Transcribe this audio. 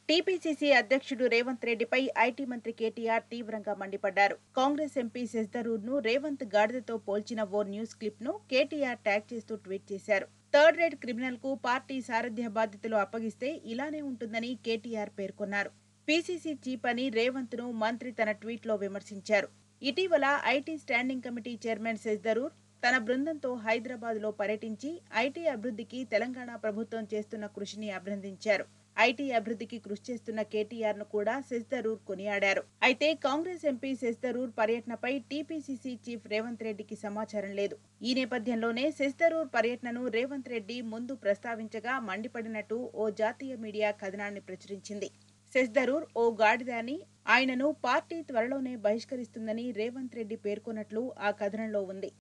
TPCC అధ్యక్షుడు రేవంత్ రెడ్డిపై IT మంత్రి కేటీఆర్ తీవ్రంగా మండిపడ్డారు కాంగ్రెస్ ఎంపీ శశిధరూర్ ను రేవంత్ గాడిదతో పోల్చిన ఓ న్యూస్ క్లిప్ ను కేటీఆర్ ట్యాగ్ చేస్తూ ట్వీట్ చేశారు థర్డ్ రేట్ క్రిమినల్ కు పార్టీ సారథ్య బాధ్యతలు అప్పగిస్తే ఇలానే ఉంటుందని కేటీఆర్ పేర్కొన్నారు పీసీసీ చీఫ్ అని రేవంత్ ను మంత్రి తన ట్వీట్ లో విమర్శించారు ఇటీవల IT standing committee chairman Shashi Tharoor తన బృందంతో హైదరాబాద్ లో పర్యటించి ఐటీ అభివృద్ధికి తెలంగాణ ప్రభుత్వం చేస్తున్న కృషిని అభినందించారు ఐటీ అభివృద్ధికి కృషి చేస్తున్న కేటీఆర్ ను కూడా శశిధరూర్ కొనియాడారు అయితే కాంగ్రెస్ ఎంపీ శశిధరూర్ పర్యటనపై టీపీసీసీ చీఫ్ రేవంత్ రెడ్డికి సమాచారం లేదు ఈ నేపథ్యంలోనే శశిధరూర్ పర్యటనను రేవంత్ రెడ్డి ముందు ప్రస్తావించగా మండిపడినట్టు ఓ జాతీయ మీడియా కథనాన్ని ప్రచురించింది శశిధరూర్ ఓ గాడిద అని ఆయనను పార్టీ త్వరలోనే బహిష్కరిస్తుందని రేవంత్ రెడ్డి పేర్కొన్నట్లు ఆ కథనంలో ఉంది